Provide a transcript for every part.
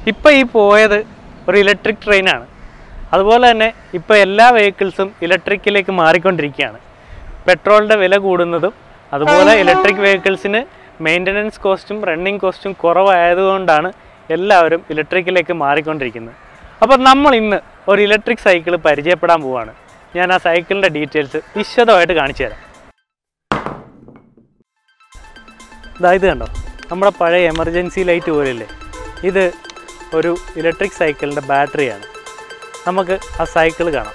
ഇപ്പോൾ ഈ പോയത് ഒരു ഇലക്ട്രിക് ട്രെയിനാണ് അതുപോലെ തന്നെ ഇപ്പോൾ എല്ലാ വെഹിക്കിൾസും ഇലക്ട്രിക്കിലേക്ക് മാറിക്കൊണ്ടിരിക്കുകയാണ് പെട്രോളിൻ്റെ വില കൂടുന്നതും അതുപോലെ ഇലക്ട്രിക് വെഹിക്കിൾസിന് മെയിൻ്റനൻസ് കോസ്റ്റും റണ്ണിങ് കോസ്റ്റും കുറവായതുകൊണ്ടാണ് എല്ലാവരും ഇലക്ട്രിക്കിലേക്ക് മാറിക്കൊണ്ടിരിക്കുന്നത് അപ്പോൾ നമ്മൾ ഇന്ന് ഒരു ഇലക്ട്രിക് സൈക്കിൾ പരിചയപ്പെടാൻ പോവുകയാണ് ഞാൻ ആ സൈക്കിളിൻ്റെ ഡീറ്റെയിൽസ് വിശദമായിട്ട് കാണിച്ചു തരാം ഇതാ ഇത് കണ്ടോ നമ്മുടെ പഴയ എമർജൻസി ലൈറ്റ് പോലെയല്ലേ ഇത് ഒരു ഇലക്ട്രിക് സൈക്കിളിൻ്റെ ബാറ്ററിയാണ് നമുക്ക് ആ സൈക്കിൾ കാണാം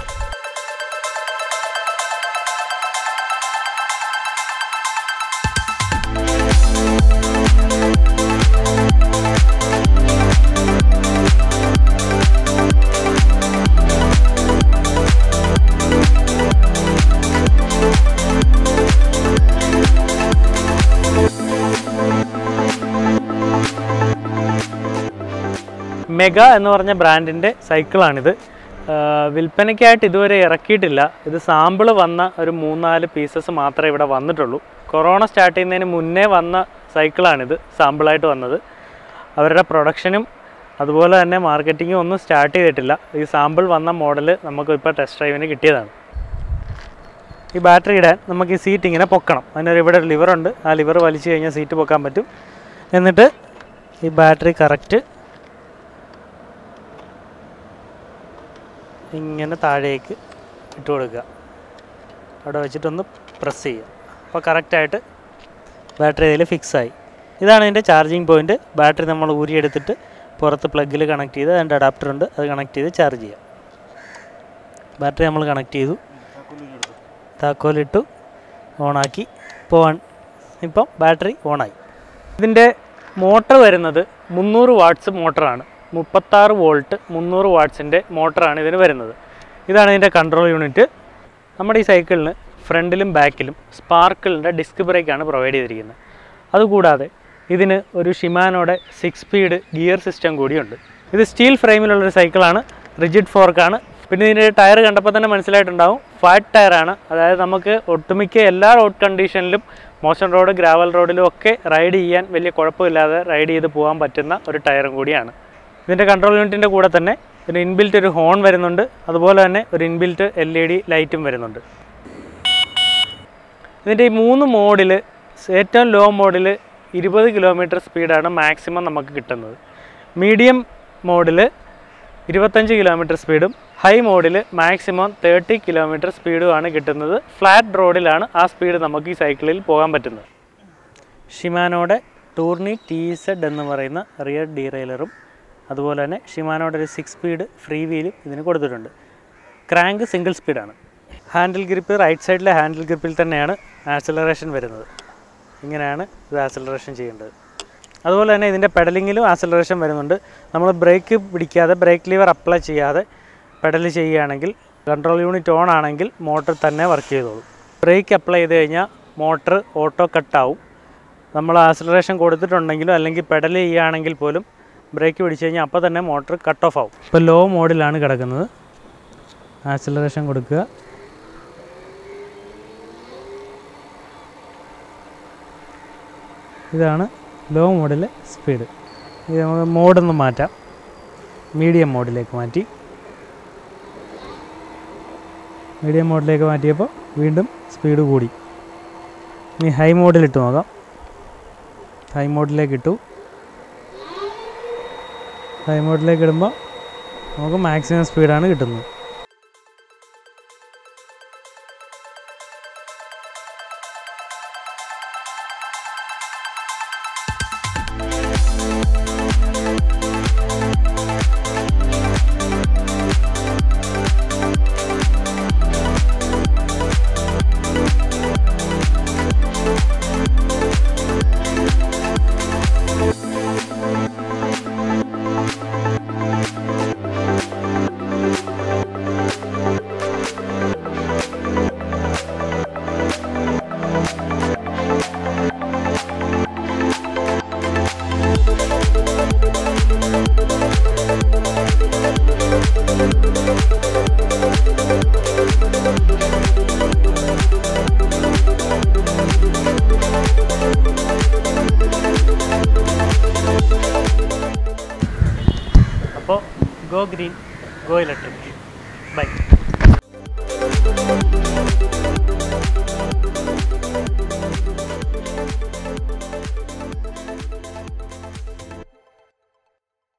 മെഗ എന്ന് പറഞ്ഞ ബ്രാൻഡിൻ്റെ സൈക്കിളാണിത് ആഹ് വിൽപ്പനയ്ക്കായിട്ട് ഇതുവരെ ഇറക്കിയിട്ടില്ല ഇത് സാമ്പിൾ വന്ന ഒരു മൂന്നാല് പീസസ് മാത്രമേ ഇവിടെ വന്നിട്ടുള്ളൂ കൊറോണ സ്റ്റാർട്ട് ചെയ്യുന്നതിന് മുന്നേ വന്ന സൈക്കിളാണിത് സാമ്പിളായിട്ട് വന്നത് അവരുടെ പ്രൊഡക്ഷനും അതുപോലെ തന്നെ മാർക്കറ്റിങ്ങും ഒന്നും സ്റ്റാർട്ട് ചെയ്തിട്ടില്ല ഈ സാമ്പിൾ വന്ന മോഡൽ നമുക്ക് ഇപ്പോൾ ടെസ്റ്റ് ഡ്രൈവിന് കിട്ടിയതാണ് ഈ ബാറ്ററി ഇടാൻ നമുക്ക് ഈ സീറ്റ് ഇങ്ങനെ പൊക്കണം അതിനൊരു ഇവിടെ ഒരു ലിവറുണ്ട് ആ ലിവർ വലിച്ചു കഴിഞ്ഞാൽ സീറ്റ് പൊക്കാൻ പറ്റും എന്നിട്ട് ഈ ബാറ്ററി കറക്റ്റ് ഇങ്ങനെ താഴേക്ക് ഇട്ട് കൊടുക്കുക അവിടെ വെച്ചിട്ടൊന്ന് പ്രസ് ചെയ്യുക അപ്പോൾ കറക്റ്റായിട്ട് ബാറ്ററി അതിൽ ഫിക്സായി ഇതാണ് ഇതിൻ്റെ ചാർജിങ് പോയിൻറ്റ് ബാറ്ററി നമ്മൾ ഊരിയെടുത്തിട്ട് പുറത്ത് പ്ലഗിൽ കണക്ട് ചെയ്ത് അതിൻ്റെ അഡാപ്റ്റർ ഉണ്ട് അത് കണക്ട് ചെയ്ത് ചാർജ് ചെയ്യാം ബാറ്ററി നമ്മൾ കണക്ട് ചെയ്തു താക്കോലിട്ടു ഓണാക്കി ഇപ്പോൾ വൺ ഇപ്പം ബാറ്ററി ഓണായി ഇതിൻ്റെ മോട്ടർ വരുന്നത് മുന്നൂറ് വാട്ട്സ് മോട്ടറാണ് മുപ്പത്താറ് വോൾട്ട് മുന്നൂറ് വാട്ട്സിൻ്റെ മോട്ടറാണ് ഇതിന് വരുന്നത് ഇതാണ് ഇതിൻ്റെ കൺട്രോൾ യൂണിറ്റ് നമ്മുടെ ഈ സൈക്കിളിന് ഫ്രണ്ടിലും ബാക്കിലും സ്പാർക്കിളിൻ്റെ ഡിസ്ക് ബ്രേക്കാണ് പ്രൊവൈഡ് ചെയ്തിരിക്കുന്നത് അതുകൂടാതെ ഇതിന് ഒരു ഷിമാനോടെ സിക്സ് സ്പീഡ് ഗിയർ സിസ്റ്റം കൂടിയുണ്ട് ഇത് സ്റ്റീൽ ഫ്രെയിമിലുള്ളൊരു സൈക്കിളാണ് റിജിഡ് ഫോർക്കാണ് പിന്നെ ഇതിൻ്റെ ടയർ കണ്ടപ്പോൾ തന്നെ മനസ്സിലായിട്ടുണ്ടാവും ഫാറ്റ് ടയറാണ് അതായത് നമുക്ക് ഒട്ടുമിക്ക എല്ലാ റോഡ് കണ്ടീഷനിലും മോശം റോഡ് ഗ്രാവൽ റോഡിലും ഒക്കെ റൈഡ് ചെയ്യാൻ വലിയ കുഴപ്പമില്ലാതെ റൈഡ് ചെയ്ത് പോകാൻ പറ്റുന്ന ഒരു ടയറും കൂടിയാണ് ഇതിൻ്റെ കൺട്രോൾ യൂണിറ്റിൻ്റെ കൂടെ തന്നെ ഇതിന് ഇൻബിൽറ്റ് ഒരു ഹോൺ വരുന്നുണ്ട് അതുപോലെ തന്നെ ഒരു ഇൻബിൽറ്റ് എൽ ഇ ഡി ലൈറ്റും വരുന്നുണ്ട് ഇതിൻ്റെ ഈ മൂന്ന് മോഡിൽ ഏറ്റവും ലോ മോഡിൽ ഇരുപത് കിലോമീറ്റർ സ്പീഡാണ് മാക്സിമം നമുക്ക് കിട്ടുന്നത് മീഡിയം മോഡിൽ ഇരുപത്തഞ്ച് കിലോമീറ്റർ സ്പീഡും ഹൈ മോഡിൽ മാക്സിമം തേർട്ടി കിലോമീറ്റർ സ്പീഡുമാണ് കിട്ടുന്നത് ഫ്ലാറ്റ് റോഡിലാണ് ആ സ്പീഡ് നമുക്ക് ഈ സൈക്കിളിൽ പോകാൻ പറ്റുന്നത് ഷിമാനോടെ ടൂർണി ടി സെഡ് എന്ന് പറയുന്ന റിയർ ഡീറെയിലറും അതുപോലെ തന്നെ ഷിമാനോടെ ഒരു സിക്സ് സ്പീഡ് ഫ്രീ വീലും ഇതിന് കൊടുത്തിട്ടുണ്ട് ക്രാങ്ക് സിംഗിൾ സ്പീഡാണ് ഹാൻഡിൽ ഗ്രിപ്പ് റൈറ്റ് സൈഡിലെ ഹാൻഡിൽ ഗ്രിപ്പിൽ തന്നെയാണ് ആക്സലറേഷൻ വരുന്നത് ഇങ്ങനെയാണ് ഇത് ആക്സലറേഷൻ ചെയ്യേണ്ടത് അതുപോലെ തന്നെ ഇതിൻ്റെ പെഡലിങ്ങിലും ആക്സലറേഷൻ വരുന്നുണ്ട് നമ്മൾ ബ്രേക്ക് പിടിക്കാതെ ബ്രേക്ക് ലിവർ അപ്ലൈ ചെയ്യാതെ പെഡൽ ചെയ്യുകയാണെങ്കിൽ കൺട്രോൾ യൂണിറ്റ് ഓൺ ആണെങ്കിൽ മോട്ടർ തന്നെ വർക്ക് ചെയ്തോളും ബ്രേക്ക് അപ്ലൈ ചെയ്ത് കഴിഞ്ഞാൽ മോട്ടർ ഓട്ടോ കട്ടാവും നമ്മൾ ആക്സലറേഷൻ കൊടുത്തിട്ടുണ്ടെങ്കിലും അല്ലെങ്കിൽ പെഡൽ ചെയ്യുകയാണെങ്കിൽ പോലും ബ്രേക്ക് പിടിച്ച് കഴിഞ്ഞാൽ അപ്പോൾ തന്നെ മോട്ടർ കട്ട് ഓഫ് ആവും ഇപ്പോൾ ലോ മോഡിലാണ് കിടക്കുന്നത് ആക്സലറേഷൻ കൊടുക്കുക ഇതാണ് ലോ മോഡിലെ സ്പീഡ് ഇത് നമുക്ക് മോഡൊന്ന് മാറ്റാം മീഡിയം മോഡിലേക്ക് മാറ്റി മീഡിയം മോഡിലേക്ക് മാറ്റിയപ്പോൾ വീണ്ടും സ്പീഡ് കൂടി ഇനി ഹൈ മോഡിലിട്ട് നോക്കാം ഹൈ മോഡിലേക്ക് ഇട്ടു ഹൈ മോഡിലേക്ക് ഇടുമ്പോൾ നമുക്ക് മാക്സിമം സ്പീഡാണ് കിട്ടുന്നത് go green go electric by